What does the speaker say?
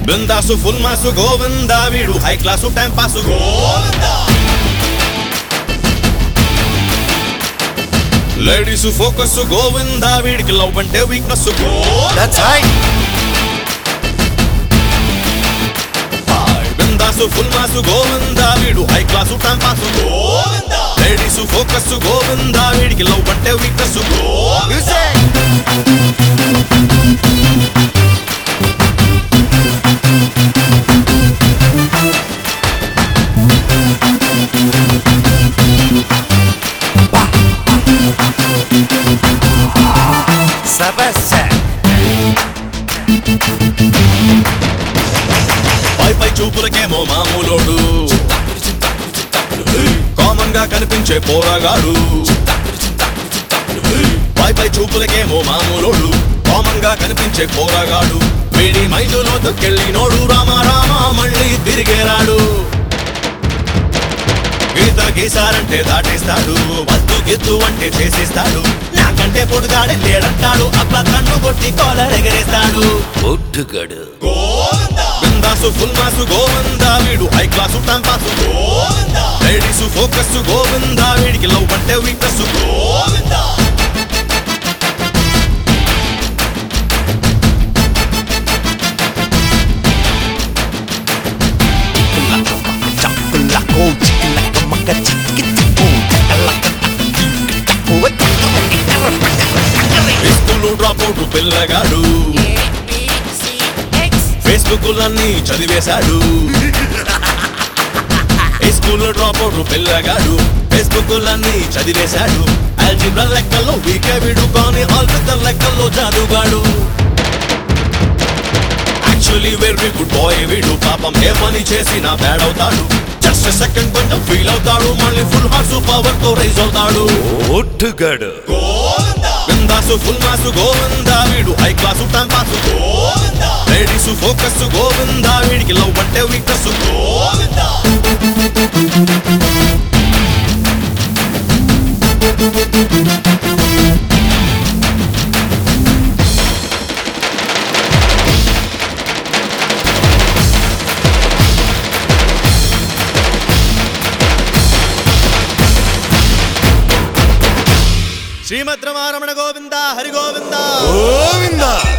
బృందాసు full mass Govinda వీడు high class time pass Govinda ladies focus Govinda వీడికి love అంటే weakness That's right. బృందాసు full mass Govinda వీడు high class time pass Govinda ladies focus Govinda వీడికి love అంటే weakness Music. Sabasa. పై పై చూపులకేమో మామూలోడు common గా కనిపించే పోరాగాడు పై పై చూపులకేమో మామూలోడు common గా కనిపించే పోరాగాడు వీడి మైదులో దొక్కెళ్ళినోడు రామ రామ మళ్ళీ తిరిగేరాడు గీత గీసారంటే దాటేస్తాడు వద్దు గిద్దు అంటే చేసేస్తాడు నాకంటే పొడుగాడే లేడంటాడు అబ్బా కన్ను కొట్టి కాలర్ ఎగరేస్తాడు ఒట్టుగడు బిందాసు ఫుల్ మాసు గోవిందా వీడు high class time pass Govinda ladies focus Govinda వీడికి లవ్ అంటే weakness Govinda school drop out పిల్లగాడు ఫేస్బుక్ లన్నీ చదివేశాడు స్కూల్ డ్రాప్ అవుట్ పిల్లగాడు ఫేస్బుక్ లన్నీ చదివేశాడు ఆల్జిబ్రా లెక్కల్లో వీకే వీడు కానీ ఆల్ఫిజర్ లెక్కల్లో జాదుగాడు యాక్చువల్లీ వెరీ గుడ్ బాయ్ వీడు పాపం ఏ పని చేసినా బ్యాడ్ అవుతాడు జస్ట్ సెకండ్ కొంచెం ఫీల్ అవుతాడు మళ్ళీ ఫుల్ హార్స్ పవర్ తో రైజ్ అవుతాడు ఒట్టుగడు బిందాసు ఫుల్ మాసు గోవిందా వీడు high class time pass Govinda ladies focus Govinda వీడికి లవ్ అంటే వీక్నెస్ గోవిందా శ్రీమద్రమారమణ గోవింద హరి గోవింద గోవిందా